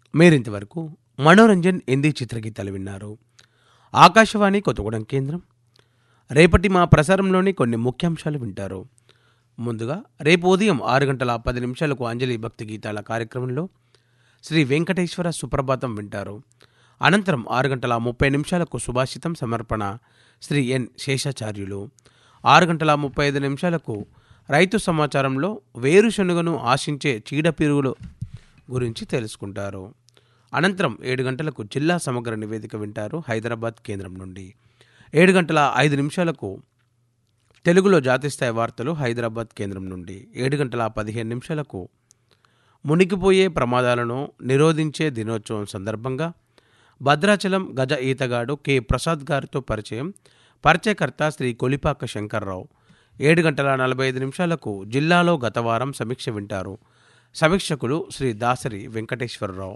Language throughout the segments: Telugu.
మీరింతవరకు మనోరంజన్ హిందీ చిత్రగీతాలు విన్నారు ఆకాశవాణి కొత్తగూడెం కేంద్రం రేపటి మా ప్రసారంలోని కొన్ని ముఖ్యాంశాలు వింటారు ముందుగా రేపు ఉదయం ఆరు గంటల పది నిమిషాలకు అంజలి భక్తి గీతాల కార్యక్రమంలో శ్రీ వెంకటేశ్వర సుప్రభాతం వింటారు అనంతరం ఆరు గంటల ముప్పై నిమిషాలకు సుభాషితం సమర్పణ శ్రీ ఎన్ శేషాచార్యులు ఆరు గంటల ముప్పై ఐదు నిమిషాలకు రైతు సమాచారంలో వేరుశనగను ఆశించే చీడపీరుగులు గురించి తెలుసుకుంటారు అనంతరం ఏడు గంటలకు జిల్లా సమగ్ర నివేదిక వింటారు హైదరాబాద్ కేంద్రం నుండి ఏడు గంటల ఐదు నిమిషాలకు తెలుగులో జాతీయస్థాయి వార్తలు హైదరాబాద్ కేంద్రం నుండి ఏడు గంటల పదిహేను నిమిషాలకు మునిగిపోయే ప్రమాదాలను నిరోధించే దినోత్సవం సందర్భంగా భద్రాచలం గజ ఈతగాడు కె ప్రసాద్ గారితో పరిచయం పరిచయకర్త శ్రీ కొలిపాక శంకర్రావు ఏడు గంటల నలభై ఐదు నిమిషాలకు జిల్లాలో గత వారం సమీక్ష వింటారు సమీక్షకులు శ్రీ దాసరి వెంకటేశ్వరరావు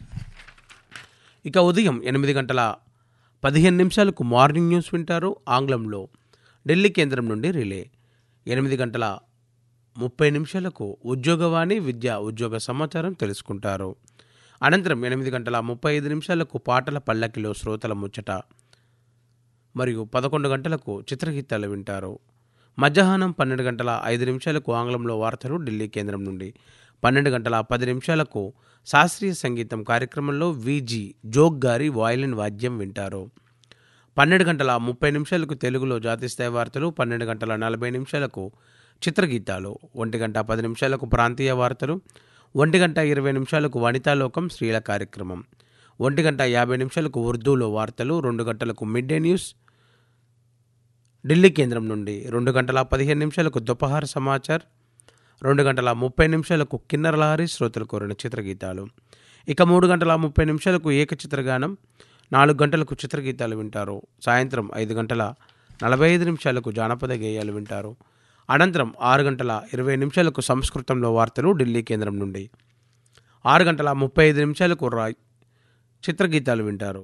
ఇక ఉదయం ఎనిమిది గంటల పదిహేను నిమిషాలకు మార్నింగ్ న్యూస్ వింటారు ఆంగ్లంలో ఢిల్లీ కేంద్రం నుండి రిలే ఎనిమిది గంటల ముప్పై నిమిషాలకు ఉద్యోగవాణి విద్య ఉద్యోగ సమాచారం తెలుసుకుంటారు అనంతరం ఎనిమిది గంటల ముప్పై ఐదు నిమిషాలకు పాటల పల్లకిలో శ్రోతల ముచ్చట మరియు పదకొండు గంటలకు చిత్రగీతాలు వింటారు మధ్యాహ్నం పన్నెండు గంటల ఐదు నిమిషాలకు ఆంగ్లంలో వార్తలు ఢిల్లీ కేంద్రం నుండి పన్నెండు గంటల పది నిమిషాలకు శాస్త్రీయ సంగీతం కార్యక్రమంలో విజి జోగ్ గారి వాయిలిన్ వాద్యం వింటారు పన్నెండు గంటల ముప్పై నిమిషాలకు తెలుగులో జాతీయస్థాయి వార్తలు పన్నెండు గంటల నలభై నిమిషాలకు చిత్రగీతాలు ఒంటి గంట పది నిమిషాలకు ప్రాంతీయ వార్తలు ఒంటి గంట ఇరవై నిమిషాలకు వనితాలోకం స్త్రీల కార్యక్రమం ఒంటి గంట యాభై నిమిషాలకు ఉర్దూలో వార్తలు రెండు గంటలకు మిడ్ డే న్యూస్ ఢిల్లీ కేంద్రం నుండి రెండు గంటల పదిహేను నిమిషాలకు దుపహార సమాచార్ రెండు గంటల ముప్పై నిమిషాలకు కిన్నర లహరి శ్రోతలు కోరిన చిత్రగీతాలు ఇక మూడు గంటల ముప్పై నిమిషాలకు ఏకచిత్రగానం నాలుగు గంటలకు చిత్రగీతాలు వింటారు సాయంత్రం ఐదు గంటల నలభై ఐదు నిమిషాలకు జానపద గేయాలు వింటారు అనంతరం ఆరు గంటల ఇరవై నిమిషాలకు సంస్కృతంలో వార్తలు ఢిల్లీ కేంద్రం నుండి ఆరు గంటల ముప్పై ఐదు నిమిషాలకు రాయ్ చిత్రగీతాలు వింటారు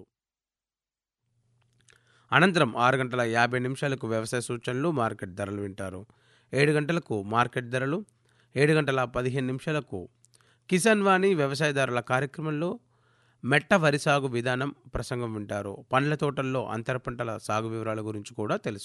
అనంతరం ఆరు గంటల యాభై నిమిషాలకు వ్యవసాయ సూచనలు మార్కెట్ ధరలు వింటారు ఏడు గంటలకు మార్కెట్ ధరలు ఏడు గంటల పదిహేను నిమిషాలకు కిసాన్ వాణి వ్యవసాయదారుల కార్యక్రమంలో మెట్ట వరి సాగు విధానం ప్రసంగం వింటారు పండ్ల తోటల్లో అంతర పంటల సాగు వివరాల గురించి కూడా తెలుసు